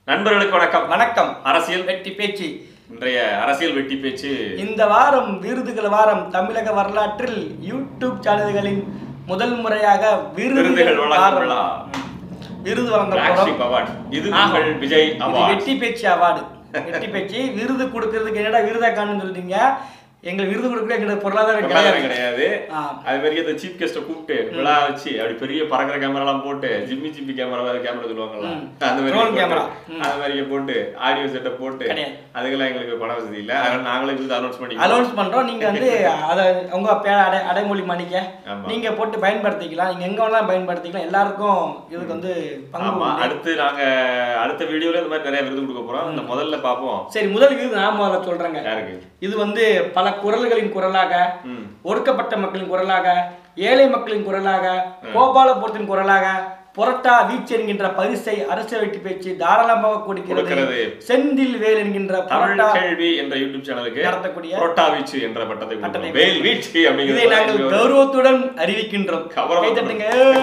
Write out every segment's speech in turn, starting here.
நண்பர்களுக்கு வணக்கம் வணக்கம் அரசியல் வெட்டி பேச்சு இன்றைய அரசியல் வெட்டி பேச்சு இந்த வாரம் விருதுகள் வாரம் தமிழக வரலாற்றில் யூடியூப் சேனல்களின் முதல் முறையாக விருதுகள் விருதுகள் வழங்கும் வாரம் விழா. விருது வழங்க Flagship போறோம் award. இது ஆமா. உங்கள் விஜய் இது அவார்ட் வெட்டி பேச்சு அவார்டு வெட்டி பேச்சு விருது கொடுக்கறதுக்கு என்னடா விருதை காணுன்னு சொல்றீங்க எங்களுக்கு விருது கொடுக்கறது எங்களுக்கு பொருளாதாரம் பொருளாதாரம் கிடையாது கிடையாது ஆ. அது மாதிரி அந்த சீஃப் கெஸ்ட கூப்பிட்டு விழா வச்சு அப்படி பெரிய பறக்கிற கேமரா எல்லாம் போட்டு ஜிம்மி ஜிம்மி கேமரா கேமரா சொல்லுவாங்கல்ல ம். அந்த மாதிரி Drone போட்டு, camera. ம். அந்த மாதிரி போட்டு ஆடியோ செட்டை போட்டு கிடையாது. அதுக்கெல்லாம் எங்களுக்கு பண வசதி இல்ல அதனால நாங்களே இது அனௌன்ஸ் பண்ணி அலௌன்ஸ் பண்றோம் நீங்க வந்து அத உங்க பேர அடை அடைமொழி மணிக்க ஆமா. நீங்க போட்டு பயன்படுத்திக்கலாம் நீங்க எங்க வேணாலும் பயன்படுத்திக்கலாம் எல்லாருக்கும் இதுக்கு வந்து பங்கு ஆமா உண்டு. அடுத்து நாங்க அடுத்த வீடியோல இந்த மாதிரி நிறைய விருது கொடுக்க போறோம் இந்த முதல்ல பாப்போம் சரி முதல் விருது நான் முதல்ல சொல்றேங்க யாருக்கு இது வந்து பல குரல்களின் குரலாக ம். ஒடுக்கப்பட்ட மக்களின் குரலாக ஏழை மக்களின் குரலாக கோபாலபுரத்தின் குரலாக புரட்டா வீச்சு என்கின்ற பரிசை அரசு வெட்டி பேச்சு தாராளமாக கொடுக்கிறது கொடுக்கிறது. செந்தில் வேல் என்கின்ற தமிழ் புரட்டா கேள்வி என்ற யூடியூப் சேனலுக்கு நடத்தக்கூடிய புரோட்டா வீச்சு என்ற பட்டத்தை பட்டத்தை கொடுக்கிறோம். வேல் வீச்சு இதை அப்படிங்கிறது நாங்கள் கௌரவத்துடன் அறிவிக்கின்றோம் கௌரவம். கை தட்டுங்க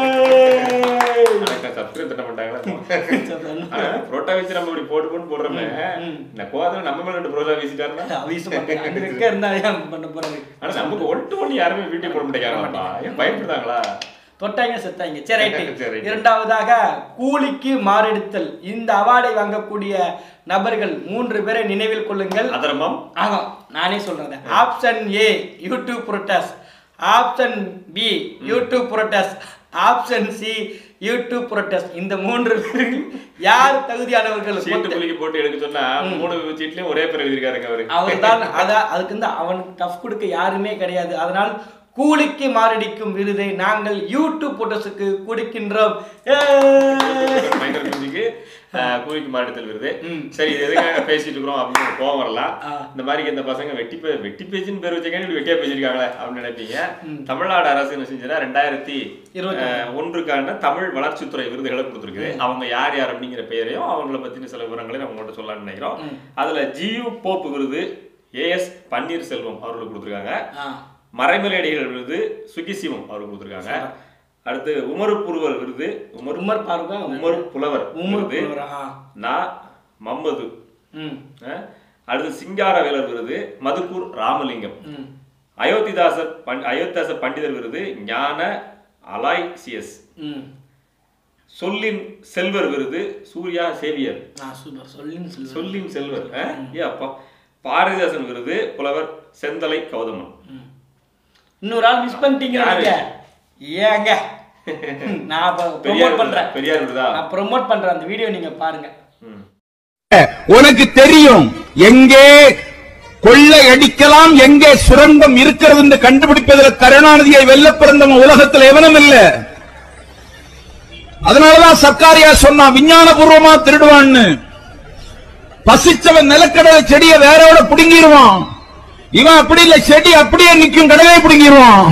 சப்ஸ்கிரைப் தட்ட மாட்டாங்களா புரோட்டா வீச்சு நம்ம இப்படி போட்டு போட்டு போடுறோமே ம். இந்த கோவத்துல நம்ம மேல ரெண்டு புரோட்டா வீசிட்டாருன்னா அவிசம் பண்ணி அங்க இருக்க இருந்தா ஏன் பண்ண போறாரு ஆனா நமக்கு ஒட்டு ஒண்ணு யாருமே வீட்டை போட மாட்டேங்கிறாங்களா ஏன் பயப்படுறாங்களா தொட்டாங்க செத்தாங்க சரி சரி, ரைட்டு right. இரண்டாவதாக கூலிக்கு மாரெடுத்தல் இந்த அவார்டை வாங்கக்கூடிய நபர்கள் மூன்று பேரை நினைவில் கொள்ளுங்கள் அதர்மம் ஆமா நானே சொல்றேன் ஆப்ஷன் ஏ யூடியூப் புரோட்டஸ் ஆப்ஷன் பி யூடியூப் புரோட்டஸ் ஆப்ஷன் சி யூடியூப் புரோட்டஸ் இந்த மூன்று பேரில் யார் தகுதியானவர்கள் சீட்டு புள்ளிக்கு போட்டு எடுக்க சொன்னா மூணு சீட்லயும் ஒரே பேர் எழுதியிருக்காருங்க அவரு அவன் தான் அத அதுக்கு வந்து அவனுக்கு டஃப் கொடுக்க யாருமே கிடையாது அதனால் கூலிக்கு மாரடிக்கும் விருதை நாங்கள் யூடியூப் போட்டோஸுக்கு கொடுக்கின்றோம் ஏய்! மைனர் மியூசிக்கு கூலிக்கு மாநிலத்தில் வருது ம். சரி இது எதுக்காக பேசிட்டு இருக்கிறோம் அப்படின்னு ஒரு கோவம் வரலாம் ஆ. இந்த மாதிரி இந்த பசங்க வெட்டி பே வெட்டி பேஜின்னு பேர் வச்சுக்காங்க இப்படி வெட்டியா பேசியிருக்காங்களே அப்படின்னு நினைப்பீங்க ம். தமிழ்நாடு அரசு என்ன செஞ்சதுன்னா ரெண்டாயிரத்தி இருபத்தி அஹ், ஒன்றுக்கான தமிழ் வளர்ச்சித்துறை விருதுகளை கொடுத்துருக்குது அவங்க யார் யார் அப்படிங்கிற பெயரையும் அவங்கள பத்தின சில விவரங்களையும் நம்ம உங்கள்கிட்ட சொல்லலாம்னு நினைக்கிறோம் ம். அதுல ஜியு போப் விருது ஏஎஸ் பன்னீர்செல்வம் அவர்களுக்கு கொடுத்துருக்காங்க ஆ, மறைமலையடிகள் விருது சுகிசிவம் அவருக்கு கொடுத்துருக்காங்க அடுத்து உமரு புருவர் விருது உமர் உமர் பார்வா உமர் புலவர் உமர் விருது புலவரா? ஆ. நா மம்மது ம் அஹ், அடுத்து சிங்காரவேலர் விருது மதுக்கூர் ராமலிங்கம் ம் அயோத்திதாசர் பண் அயோத்திதாச பண்டிதர் விருது ஞான அலாய்சியஸ் ம் சொல்லின் செல்வர் விருது சூர்யா சேவியர் ஆ சூப்பர் சொல்லுன்னு சொல்லு சொல்லின் செல்வர் அஹ், ஏ அப்பா பாரதிதாசன் விருது புலவர் செந்தலை கௌதமன் ம். இன்னொரு ஆள் மிஸ் பண்ணிட்டீங்க யாரு? நீங்க. ஏங்க நான் ப்ரொமோட் பெரியார் பண்றேன் விருதா? பெரியார் விருதா நான் ப்ரொமோட் பண்றேன் அந்த வீடியோ நீங்க பாருங்க ம். உனக்கு தெரியும் எங்கே கொள்ளை அடிக்கலாம் எங்கே சுரங்கம் இருக்கிறது என்று கண்டுபிடிப்பதில் கருணாநிதியை வெல்ல பிறந்தவன் உலகத்தில் எவனும் இல்ல அதனாலதான் சர்க்காரியா சொன்னா விஞ்ஞானபூர்வமா திருடுவான்னு பசிச்சவன் நிலக்கடலை செடியை வேரோட புடுங்கிடுவான் இவன் அப்படி இல்ல செடி அப்படியே நிக்கும் கடலை புடுங்கிடுவான்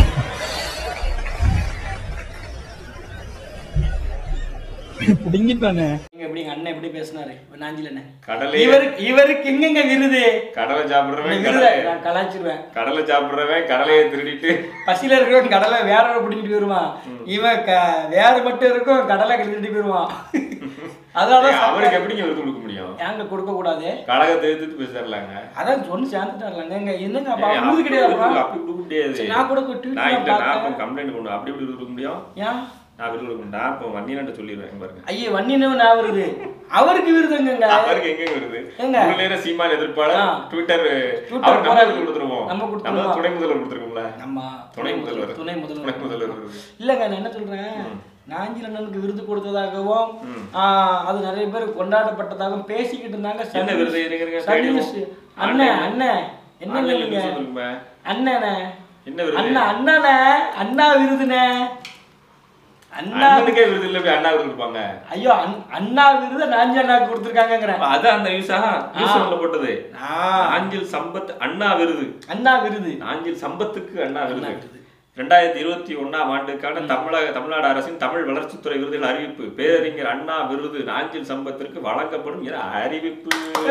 புடுங்கிட்டானே நீங்க எப்படி எங்க அண்ணன் எப்படி பேசினாரு நாஞ்சில் அண்ணன் கடலை இவருக்கு இவருக்கு எங்கெங்க விருது கடலை இந்த சாப்பிடுறவன் விருதை கடலை நான் கலாய்ச்சிருவேன் கடலை சாப்பிடுறவன் கடலையை திருடிட்டு பசியில இருக்கிறவன் கடலை வேற பிடிச்சிட்டு போயிருவான் இவன் க வேற மட்டும் இருக்கும் கடலை கழிச்சுட்டு போயிருவான் அதனால ஏங்க, அவருக்கு எப்படிங்க விருது கொடுக்க முடியும் ஏங்க கொடுக்க கூடாது கடகத்தை எதிர்த்து பேசிடலாங்க அதான் சொன்னு சேர்ந்துட்டாருலங்க எங்க என்னங்க அப்ப ஏய், விருது அப்படி கிடையாது கொடுக்க- அப்படி கொடுக்க முடியாது சரி, நான் கூட ட்வீட் நான் இல்ல நான் பார்த்தேன் இப்போ கம்ப்ளைண்ட் கொண்டு அப்படி இப்படி கொடுக்க முடியும் ஏன் நான் விருது கொடுக்க முடியும் நான் இப்போ வன்னியன்ட்ட சொல்லிடுவேன் பாருங்க ஐயே வன்னினவன் நான் வருது அவருக்கு விருதுங்க அவருக்கு எங்க வருது ஏங்க? இவ்வளவு நேரம் சீமான் எதிர்ப்பாளர் ஆ. ட்விட்டர் ட்விட்டர் அவர் நம்ம போராளி. விருது கொடுத்துருவோம் நம்ம நம்ம கொடுத்துருவோம். துணை முதல்வர் கொடுத்துருக்கோம்ல ஆமா துணை முதல்வர் துணை துணை முதல்வர் முதல்வர் விருது. இல்லங்க நான் என்ன சொல்றேன் நாஞ்சில் அண்ணனுக்கு விருது கொடுத்ததாகவும் ம். ஆ, அது நிறைய பேர் கொண்டாடப்பட்டதாகவும் பேசிக்கிட்டு இருந்தாங்க என்ன சன் விருது? இருங்க, இருங்க, சன் தேடி நியூஸ். வா. அண்ணன் அண்ணன் என்ன ஆன்லைன்ல நீங்க நியூஸ் சொல்லுங்க. அண்ணனே என்ன விருது அண்ணா அண்ணனே அண்ணா விருதுனே அண்ணா அண்ணனுக்கே விருது இல்ல போய் அண்ணா விருது கொடுப்பாங்க ஐயோ அண்- அண்ணா விருதை நாஞ்சி அண்ணாக்கு கொடுத்துருக்காங்கிறேன் அதான் அந்த நியூஸா நியூஸ் ஒன்ல போட்டது ஆ, நாஞ்சில் சம்பத் அண்ணா விருது அண்ணா விருது நாஞ்சில் சம்பத்துக்கு அண்ணா அண்ணா விருது விருது. ரெண்டாயிரத்தி இருபத்தி ஒண்ணாம் ஆண்டுக்கான தமிழக தமிழ்நாடு அரசின் தமிழ் வளர்ச்சித்துறை விருதுகள் அறிவிப்பு பேரறிஞர் அண்ணா விருது நாஞ்சில் சம்பத்திற்கு வழங்கப்படும் என அறிவிப்பு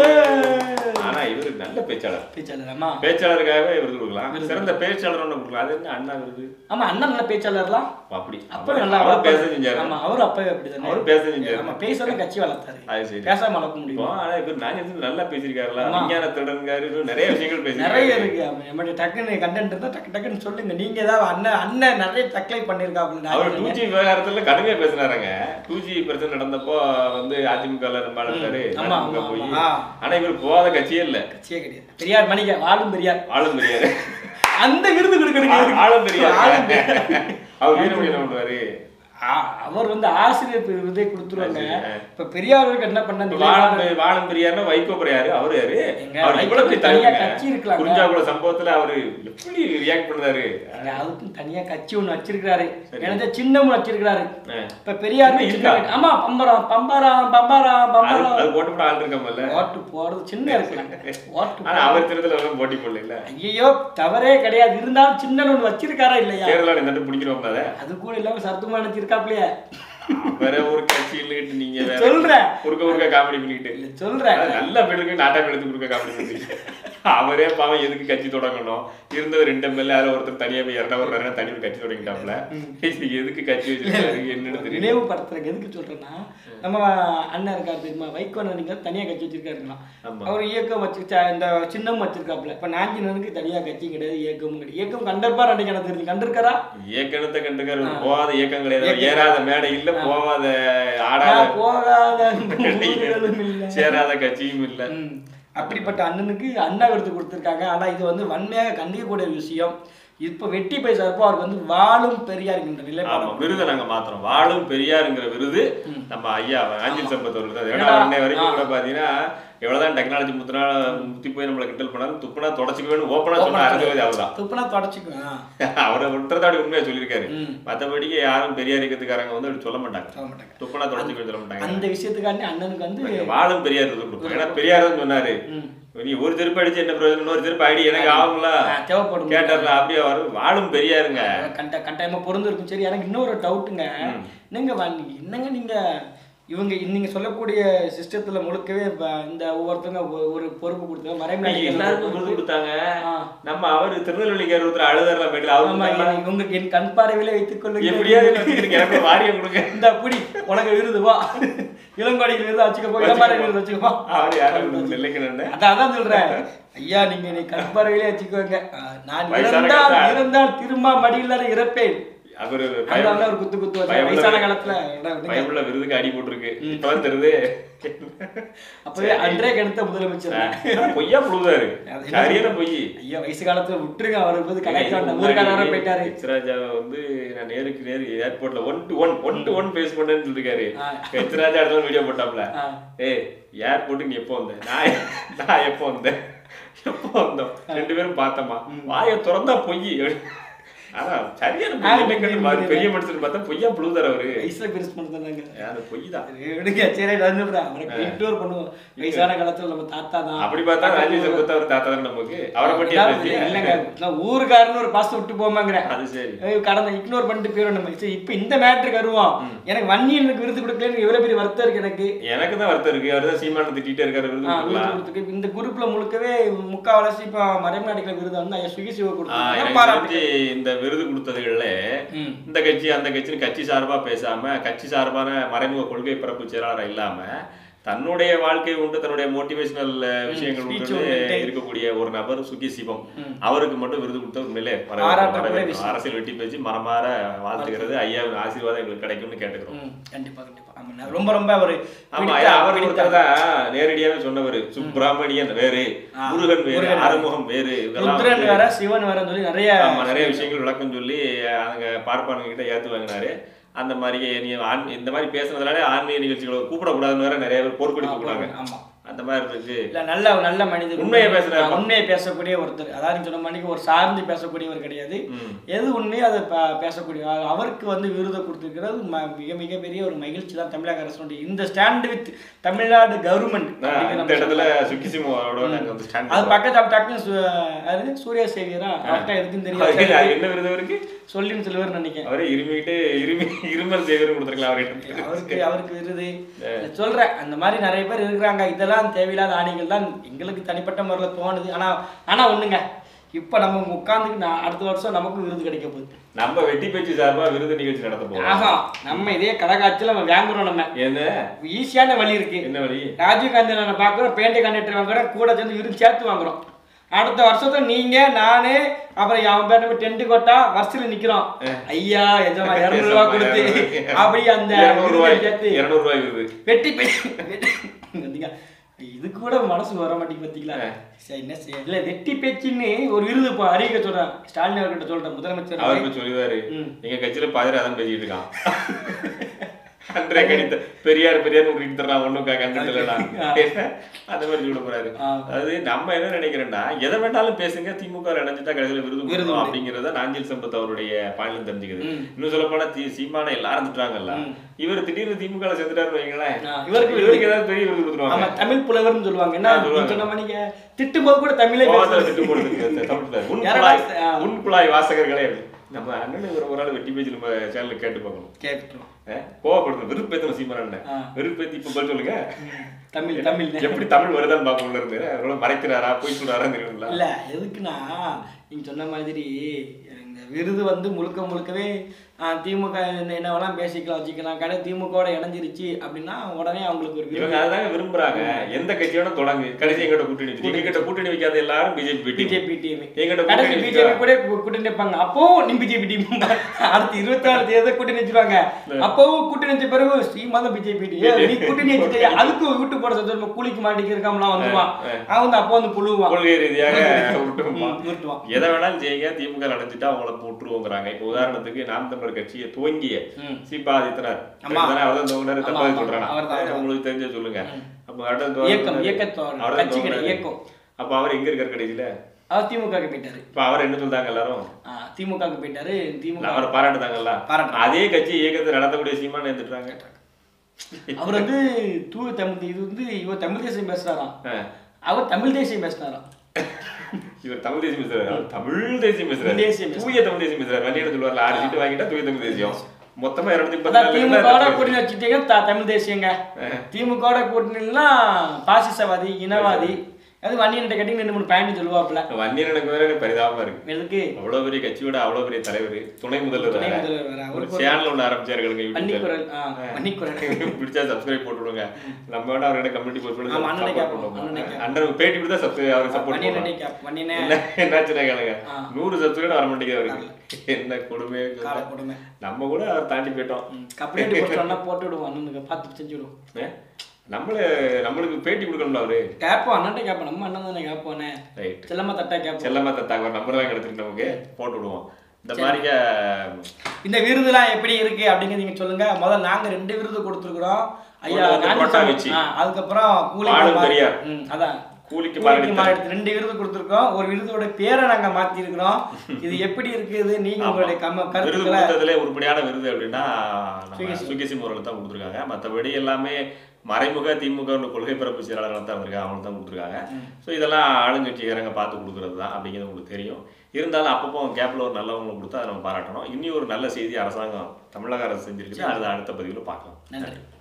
ஆனா இவரு நல்ல பேச்சாளர் பேச்சாளர் ஆமா பேச்சாளருக்காகவே விருது கொடுக்கலாம் சிறந்த பேச்சாளர் ஒண்ணு கொடுக்கலாம் அது என்ன அண்ணா விருது ஆமா அண்ணன் நல்ல பேச்சாளர்லாம் அப்படி அப்ப நல்லா அவர் பேச செஞ்சாரு ஆமா அவரும் அப்பவே அப்படிதானே அவர் பேச செஞ்சாரு ஆமா பேசாம கட்சி வளர்த்தாரு அது சரி பேசாம வளர்க்க இப்போ முடியும் ஆனா இவர் நாஞ்சில் நல்லா பேசியிருக்காருல்ல ஆமா. விஞ்ஞான திருடன்காரு இன்னும் நிறைய விஷயங்கள் நிறைய பேசியிருக்காரு இருக்கு ஆமா. நம்மகிட்ட டக்குன்னு கண்டென்ட் இருந்தா டக்கு டக்குன்னு சொல்லுங்க நீங்க ஏதாவது அண்ணன் அண்ணன் நிறைய தக்கலை பண்ணிருக்காப்ல அவர் டூ ஜி விவகாரத்துல கடுமையா பேசினாருங்க டூ ஜி பிரச்சனை நடந்தப்போ வந்து அதிமுக ரொம்ப இருந்தாரு ஆமா, அதிமுக ஆமா, போய் ஆமா. ஆனா இவர் போகாத கட்சியே இல்ல கட்சியே கிடையாது பெரியார் மணிக்க வாழும் பெரியார் ஆளும் பெரியாரு அந்த விருது கொடுக்கணும் ஆளும் பெரியாரு ஆளும் அவர் வீரமணி என்ன பண்ணுவாரு ஆ, அவர் வந்து ஆசிரியர் விருதை கொடுத்துருவாங்க சரி. இப்ப பெரியாருக்கு என்ன பண்ண வாழும் பெ- வாழும் பெரியாருன்னா வைகோ பெரியாரு அவரு யாரு எங்க அவர் வைகோ இவ்வளவு பெரிய தனியா தலைவருங்க. கட்சி இருக்கலாங்க. குறிஞ்சாக்குள சம்பவத்துல அவரு எப்படி ரியாக்ட் பண்ணாரு அதுக்கும் தனியா கட்சி ஒண்ணு வச்சிருக்காரு எனக்கு சின்னமும் வச்சிருக்காரு ஆ. இப்ப பெரியார் இன்னும் சின்ன இருக்கா? ஆமா பம்பரம் பம்பரம் பம்பரம் அது பம்பரம் அது போட்டு போட ஆள் இருக்காமல்ல ஓட்டு போடுறது சின்ன இருக்கிறாங்க ஓட்டு ஆனா அவர் திருத்தல எல்லாம் போட்டி போடல ஐயோ தவறே கிடையாது இருந்தாலும் சின்ன ஒண்ணு வச்சிருக்காரா இல்லையா கேரளால இந்த நட்டு பிடிக்கிறோம் அதை அது கூட இல்லாம சத்துமா நினைச்சிருக்காப்லையே வேற ஒரு கட்சியில் நீங்க வேற சொல்றேன். குறுக்க குறுக்க காமெடி பண்ணிட்டு இல்ல சொல்றேன் அதான் நல்ல பேருக்கு நாட்டா எடுத்து கொடுக்க காமெடி பண்ணி அவரே பாவம் எதுக்கு கட்சி தொடங்கணும் இருந்தது ரெண்டு எம்எல்ஏ அதுல ஒருத்தர் தனியா போய் இரநூறு ஒரு நேரம் தனி ஒரு கட்சி தொடங்கிட்டாப்ல இது எதுக்கு கட்சி வச்சிருக்காரு என்னன்னு தெரியல நினைவுபடுத்துறதுக்கு எதுக்கு சொல்றேன்னா நம்ம அண்ணன் இருக்காரு தெரியுமா வைகோ அண்ணனுக்கு தனியா கட்சி வச்சிருக்காருங்களா ஆமா. அவர் இயக்கம் வச்சு ச- இந்த சின்னமும் வச்சிருக்காப்புல இப்ப நாஞ்சினனுக்கு தனியா கட்சியும் கிடையாது இயக்கமும் கிடையாது இயக்கம் கண்டிப்பா ரெண்டு எனக்கு தெரிஞ்சு கண்டிருக்காரா இயக்கணத்தை கண்டுக்காரு போகாத இயக்கம் கிடையாது ஏறாத மேடை இல்ல போகாத ஆடாத நான் போகாத மேடையும் ஊர்களும் இல்ல. சேராத கட்சியும் இல்ல ம். அப்படிப்பட்ட அண்ணனுக்கு அண்ணா விருது கொடுத்துருக்காங்க ஆனா இது வந்து வன்மையாக கண்டிக்கக்கூடிய ஒரு விஷயம் இப்ப வெட்டி பேசுறப்போ அவருக்கு வந்து வாழும் பெரியார் என்கின்ற ஆமா நிலைப்பாடு விருதை நாங்க மாத்துறோம் வாழும் பெரியாருங்கிற விருது நம்ம ஐயா அஞ்சில் சம்பத் அவர்கள் தான் ஏன்னா ஏன்னா, அன்னை வரைக்கும் ஆ. கூட பாத்தீங்கன்னா எவ்வளவுதான் டெக்னாலஜி முத்துனா முத்தி போய் நம்மள கிண்டல் பண்ணாலும் துப்புனா தொடச்சுக்கவேன்னு ஓப்பனா Open சொன்ன ஆ அரசியல்வாதி அவர்தான் துப்புனா தொடச்சிக்குவேன் அவரை விட்டுறத அப்படி உண்மையா சொல்லியிருக்காரு ம். மத்தபடிக்கு யாரும் பெரியார் இயக்கத்துக்காரங்க வந்து அப்படி சொல்ல மாட்டாங்க சொல்ல மாட்டாங்க துப்புனா தொடச்சுக்கவே சொல்ல மாட்டாங்க அந்த விஷயத்துக்காண்டி அண்ணனுக்கு வந்து வாழும் பெரியார் விருது கொடுப்போம் ஏன்னா பெரியார் தான் சொன்னாரு ம். நீ ஒரு செருப்பு அடிச்சு என்ன பிரயோஜனம் இன்னொரு செருப்பு அடி எனக்கு ஆகும்ல ஆ, தேவைப்படும் கேட்டார்ல அப்படியே வரும் வாழும் பெரியாருங்க கண்ட கட்டாயமா பொருந்திருக்கும் சரி எனக்கு இன்னொரு டவுட்டுங்க என்னங்க வா- நீங்க என்னங்க நீங்க இவங்க நீங்க சொல்லக்கூடிய சிஸ்டத்துல முழுக்கவே இப்ப இந்த ஒவ்வொருத்தவங்க ஒ- ஒரு பொறுப்பு கொடுத்தாங்க மறைமுறை எல்லாருக்கும் விருது கொடுத்தாங்க ஆ. நம்ம அவரு திருநெல்வேலிக்காரர் ஒருத்தர் அழுதாரில் போயிட்டு ஆமா அவருக்கு நீங்க உங்களுக்கு என் கண் பார்வையில வைத்துக் கொள்ளுங்க எப்படியாவது வச்சுக்கிட்டு எனக்கு ஒரு வாரியம் கொடுங்க இந்த புடி உனக்கு விருது வா இளங்கோடிக்கு விருது வச்சுக்க போ இளமாரி விருது வச்சுக்கப்பா அவர் யாரும் நெல்லைக்கணும் அதான் அதான் சொல்றேன் ஐயா நீங்க நீ கண் பார்வையிலே வச்சுக்கோங்க ஆ, நான் வயசான இறந்தால் காலத்துல- இறந்தால் திரும்ப மடியில இறப்பேன் அவரு அதனால ஒரு குத்து குத்து வச்சு பயமுள்ள- வயசான காலத்துல இடம் விடுங்க. பயமுள்ள விருதுக்கு அடி போட்டிருக்கு இப்பதான் தெரியுது அப்பவே அன்றே கெடுத்த முதலமைச்சர் ஆனா பொய்யா புழுதாரு அது என்ன சரியான பொய் ஐயா வயசு காலத்துல விட்டுருங்க அவர் வந்து கடைக்காண்ட ஊருக்காரவரை போயிட்டாரு எச்ராஜா வந்து நான் நேருக்கு நேரு ஏர்போர்ட்ல one to one one to one face பண்ணேன்னு சொல்லிருக்காரு ஆ. எச்ராஜா அடுத்த வீடியோ போட்டாப்ல ஆ. ஏய் ஏர்போர்ட்டுக்கு நீ எப்போ வந்த நான் நான் எப்போ வந்தேன் எப்போ வந்தோம் ரெண்டு பேரும் பார்த்தோமா வாயை திறந்தா பொய் ஆனா சரியான பொய். ஆ, என்ன கேட்டு பாரு, புரியுது. பெரிய மனுஷன் பார்த்தா பொய்யா புழுதாரு அவரு வயசுல பெருசு பண்ணுறாங்க அது பொய் தான் விடுங்க சரி வந்துடுறேன் அவரை இன்டோர் பண்ணுவோம் வயசான காலத்துல நம்ம தாத்தா தான் அப்படி பார்த்தா ராஜீவ் சம்பத் அவர் தாத்தா தான் நமக்கு அவரை பத்தி அதாவது இல்லைங்க நான் ஊருக்காரன்னு ஒரு பாசம் விட்டு போமாங்கிறேன் அது சரி ஏய், கடந்த இக்னோர் பண்ணிட்டு போயிடும் நம்ம சரி இப்போ இந்த மேட்ருக்கு வருவோம் எனக்கு வன்னியனுக்கு விருது கொடுக்கலன்னு எவ்வளவு பெரிய வருத்தம் இருக்கு எனக்கு எனக்கு தான் வருத்தம் இருக்கு அவர் தான் சீமான திட்டிட்டே இருக்காரு விருது ஆ, விருது கொடுக்கலாம் கொடுத்துருக்கு இந்த குரூப்ல முழுக்கவே முக்காவாசி இப்போ மறைநாடுகள் விருது வந்து ஐயா சுகி சிவ ஆ, கொடுத்தாங்க எனக்கு பாராட்டு தெரிஞ்சு இந்த விருது கொடுத்ததுகள்ல ம். இந்த கட்சி அந்த கட்சின்னு கட்சி சார்பா பேசாம கட்சி சார்பான மறைமுக கொள்கை பரப்பு செயலாளர் இல்லாம தன்னுடைய வாழ்க்கை உண்டு தன்னுடைய மோட்டிவேஷனல் விஷயங்கள் speech உண்டு உண்டு. இருக்கக்கூடிய ஒரு நபர் சுகி சிவம் ம். அவருக்கு மட்டும் விருது கொடுத்த உண்மையிலே வரவேற்கிறோம், பாராட்டக்கூடிய வரவேற்கிறோம். விஷயம். அரசியல் வெட்டி பேச்சு மரமாற வாழ்த்துகிறது ஐயாவின் ஆசீர்வாதம் எங்களுக்கு கிடைக்கும்னு கேட்டுக்கிறோம் ம், கண்டிப்பா கண்டிப்பா ஆமா நான் ரொம்ப ரொம்ப ஒரு ஆமா பிடித்த- அவர் பிடித்த- ஒருத்தர் தான் நேரடியாவே சொன்னவர் சுப்பிரமணியன் வேறு ஆ, முருகன் வேறு முருகன் வேறு. ஆறுமுகம் வேறு இதெல்லாம் ருத்ரன் வந்து- வேற சிவன் வேற சொல்லி நிறைய ஆமா நிறைய விஷயங்கள் விளக்கம் சொல்லி அங்க பார்ப்பானுங்க கிட்ட ஏத்து வாங்கினாரு அந்த மாதிரி நீ ஆன் இந்த மாதிரி பேசுனதுனால ஆன்மீக நிகழ்ச்சிகளை கூப்பிடக்கூடாதுன்னு வேற நிறைய பேர் போர்க்கொடி கூப்பிடுறாங்க ஆமா அந்த மாதிரி இருக்கு இல்ல நல்ல நல்ல மனிதர் உண்மையை பேசுறாரு. ஆ, உண்மையை பேசக்கூடிய ஒருத்தர் அதாவது நீங்க சொன்ன மாதிரி ஒரு சார்ந்து பேசக்கூடியவர் கிடையாது ம். எது உண்மையோ அதை ப- பேசக்கூடிய ஆள். அவருக்கு வந்து விருதை கொடுத்துருக்கிறது ம- மிக மிகப்பெரிய ஒரு மகிழ்ச்சி தான் தமிழக அரசுடைய இந்த ஸ்டாண்ட் வித் தமிழ்நாடு கவர்மெண்ட் நான் இந்த இடத்துல சுக்கிசிமோட நாங்க வந்து stand அது பக்கத்து டக்குன்னு சு- அது சூர்யா சேவியரா அவர்கிட்ட எதுக்கும் அவருக்கு தெரியாது என்ன விருது இருக்கு சொல்லின்னு சொல்லுவார் நினைக்கிறேன் அவரே இருமிக்கிட்டு இருமி இருமல் சேகரும் கொடுத்துருக்கலாம் அவர்கிட்ட அவருக்கு அவருக்கு விருது சொல்றேன் அந்த மாதிரி நிறைய பேர் இருக்கிறாங்க இதெல்லாம் தேவையில்லாத ஆணைகள் தான் எங்களுக்கு தனிப்பட்ட முறையில் தோணுது ஆனா ஆனா ஒண்ணுங்க இப்ப நம்ம உட்காந்துக்கு நான் அடுத்த வருஷம் நமக்கும் விருது கிடைக்க போகுது நம்ம வெட்டி பேச்சு சார்பா விருது நிகழ்ச்சி நடத்த போறோம் ஆஹா நம்ம இதே கடைக்காட்சியில் நம்ம வாங்குறோம் நம்ம என்ன ஈஸியான வழி இருக்கு என்ன வழி ராஜீவ் காந்தி நான் பார்க்குறோம் பெயிண்ட் கண்டக்டர் வாங்குறோம் கூட சேர்ந்து விருது சேர்த்து வாங்குறோம் அடுத்த வருஷத்தை நீங்க நானு அப்புறம் அவன் பேர் நம்ம டென்ட் கொட்டா வருஷத்துல நிக்கிறோம் ஐயா எஜமா இருநூறு ரூபா கொடுத்து அப்படி அந்த இருநூறு ரூபாய் விருதை சேர்த்து இருநூறு ரூபாய் விருது வெட்டி பேச்சு வந்தீங்க இது கூட மனசு வர மாட்டேங்குது பாத்தீங்களா சரி என்ன செய்ய இல்ல வெட்டி பேச்சுன்னு ஒரு விருது இப்போ அறிவிக்க சொல்றேன் ஸ்டாலின் அவர்கிட்ட சொல்றேன் முதலமைச்சர் அவர் இப்ப சொல்லுவாரு ம். எங்க கட்சியில பாதிரி அதான் பேசிட்டு இருக்கான் அன்றே கணித்த பெரியார் பெரியார் உங்களுக்கு தரலாம் ஒண்ணும் கண்டுட்டலடா அந்த மாதிரி சொல்ல போறாரு ஆ. அதாவது நம்ம என்ன நினைக்கிறோம்னா எதை வேணாலும் பேசுங்க திமுக இணைஞ்சிட்டா கடைசியில விருது விருது கொடுக்கணும் அப்படிங்கறத நாஞ்சில் சம்பத் அவருடைய பாயிண்ட் தெரிஞ்சுக்குது ம். இன்னும் சொல்ல போனா தி- சீமான எல்லாரும் திட்டுறாங்கல்ல ம். இவர் திடீர்னு திமுக ல சேர்ந்துட்டாருன்னு வைங்களேன் ஆ, இவருக்கு இவருக்கு ஏதாவது பெரிய விருது ஆமா கொடுத்துருவாங்க தமிழ் புலவர்னு சொல்லுவாங்க என்ன ஆ, சொல்லுவாங்க. நீங்க சொன்ன மாதிரி நீங்க திட்டும் போது கூட தமிழே கோவத்துல பேசுறது. திட்டு போடுறது தமிழ்ல உன் யாரடா குழாய் ச- ஆ. உன் குழாய் வாசகர்களே நம்ம அண்ணன் ஒரு ஒரு ஆள் வெட்டி பேச்சு நம்ம சேனல்ல கேட்டு பார்க்கணும் கேட்டுரும் அஹ் கோவப்படுறது வெறுப்பேத்தன சீமானண்ண ஆ. வெறுப்பேத்தி இப்ப பதில் சொல்லுங்க தமிழ் தமிழ் எப்படி தமிழ் வருதான்னு பார்க்க உள்ள இருந்து அதோட மறைக்கிறாரா பொய் சொல்றாரான்னு தெரியல இல்ல எதுக்குன்னா நீங்க சொன்ன மாதிரி இந்த விருது வந்து முழுக்க முழுக்கவே ஆ, திமுக என்ன- என்னவெல்லாம் பேசிக்கலாம் வச்சுக்கலாம் கடை திமுகவோட இணைஞ்சிருச்சு அப்படின்னா உடனே அவங்களுக்கு ஒரு இவங்க விருது அதுதாங்க விரும்புறாங்க எந்த கட்சியோட தொடங்கு கடைசி எங்கிட்ட கூட்டணி வச்சு எங்க கிட்ட கூட்டணி வைக்காத எல்லாரும் பிஜேபி பிஜேபி டீம் எங்கிட்ட கடைசி கூட்டணி பிஜேபி வச்சுக்கா. கூட கூ- கூட்டணி வைப்பாங்க அப்பவும் நீ பிஜேபி டீம் அடுத்து இருபத்தி நாலு தேர்தல் கூட்டணி வச்சிருவாங்க அப்பவும் கூட்டணி வச்ச பிறகு ஸ்ரீமாத பிஜேபி நீ கூட்டணி வச்சுட்டு அதுக்கு விட்டு போட சொல்லி கூலிக்கு மாட்டிக்கு இருக்காமலாம் வந்துருவான் அவன் வந்து அப்போ வந்து புழுவான் கொள்கை ரீதியாக விட்டுருமா ம், நிறுத்துவான் எதை வேணாலும் செய்யுங்க திமுக நடந்துட்டா அவங்கள போட்டுருவோங்கிறாங்க இப்போ உதாரணத்துக்கு நாம் தமிழர் கட்சியை துவங்கிய ம். சீபா ஆதித்தனார் ஆமா. அவர்தான் துவங்கினாரு ஆமா, தப்பா ஆமா. சொல்றானா அவர்தான், அவர்தான். உங்களுக்கு தெரிஞ்ச சொல்லுங்க அப்ப அடுத்த இயக்கம், துவங்கினாரு. இயக்கத்தோட, அவர்தான் கட்சி கிடையாது, துவங்கினாரு. இயக்கம். அப்ப அவர் எங்க இருக்காரு கடைசியில அவர் திமுக போயிட்டாரு இப்ப அவர் என்ன சொல்றாங்க எல்லாரும் திமுக போயிட்டாரு திமுக அவரை பாராட்டுதாங்கல்ல பாராட்டுறாங்க. அதே கட்சி இயக்கத்தை நடத்தக்கூடிய சீமான் எடுத்துட்டாங்க அவர் வந்து தூய தமிழ் இது வந்து இவர் தமிழ் தேசியம் பேசுறாராம் அவர் தமிழ் தேசியம் பேசுறாராம் இவர் தமிழ் தேசியம் பேசுறாரு அவர் தமிழ் தேசியம் பேசுறாரு தமிழ் தேசியம் பேசுறாரு. தூய தமிழ் தேசியம் பேசுறாரு வண்டியில சொல்லுவார்ல ஆறு சீட்டு வாங்கிட்டா தூய தமிழ் தேசியம் மொத்தமா இருநூத்தி அதான் திமுக முப்பத்தி கூட்டணி வச்சுட்டீங்க த- தமிழ் தேசியங்க திமுக கூட்டணினா பாசிசவாதி இனவாதி அது வன்னியன் கேட்டீங்க ரெண்டு மூணு பாயிண்ட் சொல்லுவாப்புல வன்னியர் எனக்கு வேற எனக்கு பரிதாபமா இருக்கு எதுக்கு அவ்வளவு பெரிய கட்சியோட அவ்வளவு பெரிய தலைவர் துணை முதல்வர் துணை வேற. முதல்வர் வேற. ஒரு அவருக்கு ஒரு சேனல் ஒன்று ஆரம்பிச்சாருங்க வன்னிக்குரல் ஆ, வன்னிக்குரல் பிடிச்சா சப்ஸ்கிரைப் போட்டு விடுங்க நம்ம வேணா அவர்கிட்ட கம்யூனிட்டி போஸ்ட் ஆமா, அண்ணனை பண்ணுங்க கேட்போம், அண்ணனை கேட்போம். அண்ணன் பேட்டி கொடுத்தா சப்ஸ்கிரைப் அவருக்கு சப்போர்ட் வன்னியன் பண்ணுவாங்க அடி கேப் வன்னியனே என்ன என்னாச்சுன்னா கேளுங்க ஆ. நூறு சப்ஸ்கிரைப் வர மாட்டேங்குது அவருக்கு என்ன கொடுமையே கால சொல்றேன். கொடுமை நம்ம கூட அவர் தாண்டி போயிட்டோம் கப்ளேட் போட்டோம்னா போட்டு விடுவோம் அண்ணனுக்கு பார்த்து செஞ்சு விடுவோம் ஏ? நம்மள நம்மளுக்கு பேட்டி கொடுக்கணும்ல அவரு கேட்போம் அண்ணன்ட்ட கேட்போம் நம்ம அண்ணன் தானே கேட்போனே ரைட் செல்லம்மா தட்டா கேட்போம் செல்லமா தத்தாங்க ஒரு நம்பர் தான் கிடைச்சிருக்கு நமக்கு போட்டு விடுவோம் இந்த மாதிரிங்க இந்த விருதுலாம் எப்படி இருக்கு அப்படிங்க நீங்க சொல்லுங்க முதல்ல நாங்க ரெண்டு விருது கொடுத்துருக்குறோம் ஐயா ஒண்ணு வந்து நாஞ்சி கொட்டாங்குச்சி. சாமி. ஆ, அதுக்கப்புறம் கூலி வாழும் மாறு- பெரியார். ம், அதான் கூலிக்கு கூலிக்கு மாரடித்தல். மாறு ரெண்டு விருது கொடுத்துருக்கோம் ஒரு விருதோட பேரை நாங்க மாத்தி இருக்கிறோம் இது எப்படி இருக்குது நீங்க உங்களுடைய கம்ம விருது கருத்துக்களை கொடுத்ததுல உருப்படியான விருது அப்படின்னா நம்ம சுகேசி. சுகேசி முறையில் தான் கொடுத்துருக்காங்க மற்றபடி எல்லாமே மறைமுக திமுக கொள்கை பரப்பு செயலாளர்கள் தான் இருந்திருக்காங்க அவங்க தான் கொடுத்துருக்காங்க ஸோ இதெல்லாம் ஆளுங்கட்சிக்காரங்க பார்த்து கொடுக்குறது தான் அப்படிங்கிறது உங்களுக்கு தெரியும் இருந்தாலும் அப்பப்போ கேப்பில் ஒரு நல்லவங்களை கொடுத்தா அதை நம்ம பாராட்டணும் இனி ஒரு நல்ல செய்தி அரசாங்கம் தமிழக அரசு செஞ்சிருக்கு அதை அடுத்த பதிவில் பார்க்கலாம் நன்றி